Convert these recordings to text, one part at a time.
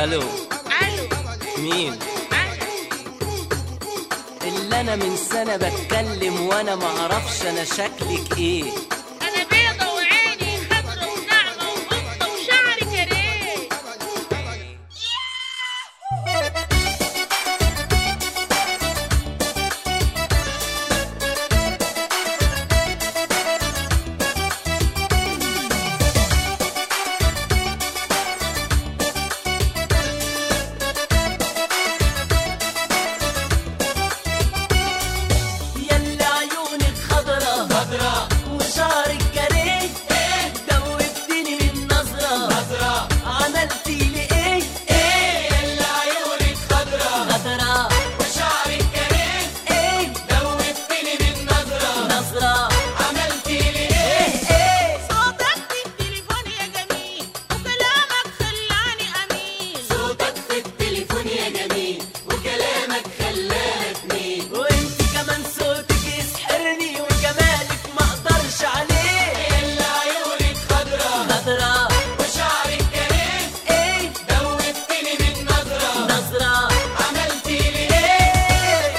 الو الو مين أنا. اللي انا من سنه بتكلم وانا معرفش انا شكلك ايه انا بيضة وعيني خضرة وناعمة وقطة وشعري كريه يلا عيونك خضرا خضرا وشعرك كاريه دوبتني من نظرة نظرة عملتي لي ايه ايه يلا عيونك خضرا خضرا وشعرك كاريه ايه دوبتني من نظرة نظرة عملتي لي ايه ايه صوتك في التليفون يا جميل وكلامك خلاني امين صوتك في التليفون يا جميل وكلامك خلاني اتنين وانت كمان صوتك يسحرني وجمالك ما اقدرش عليه الا عيونك خضرا خضرا وشعرك كريم ايه دوبتني من نظرة نظرة عملتي لي ايه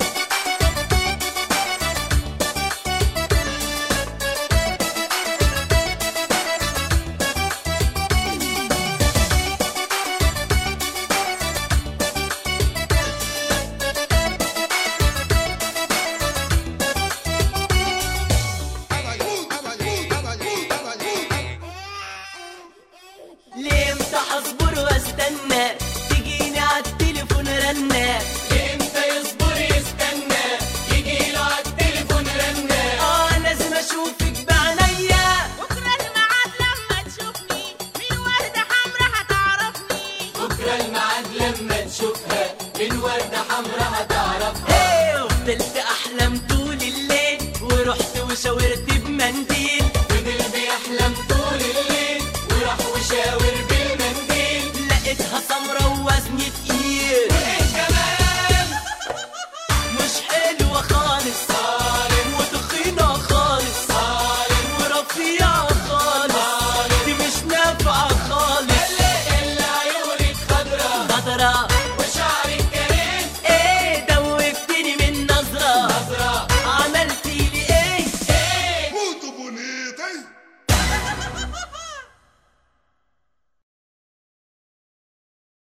ليه امتى هصبر واستنى تجيني عالتليفون رنة ليه امتى يصبر يستنى يجيله عالتليفون رنة اه لازم اشوفك بعينيا بكرة الميعاد لما تشوفني من وردة حمرا هتعرفني بكرة الميعاد لما تشوفها من وردة حمرا هتعرفها ايه وفضلت احلم طول الليل ورحت وشاورت بمنديل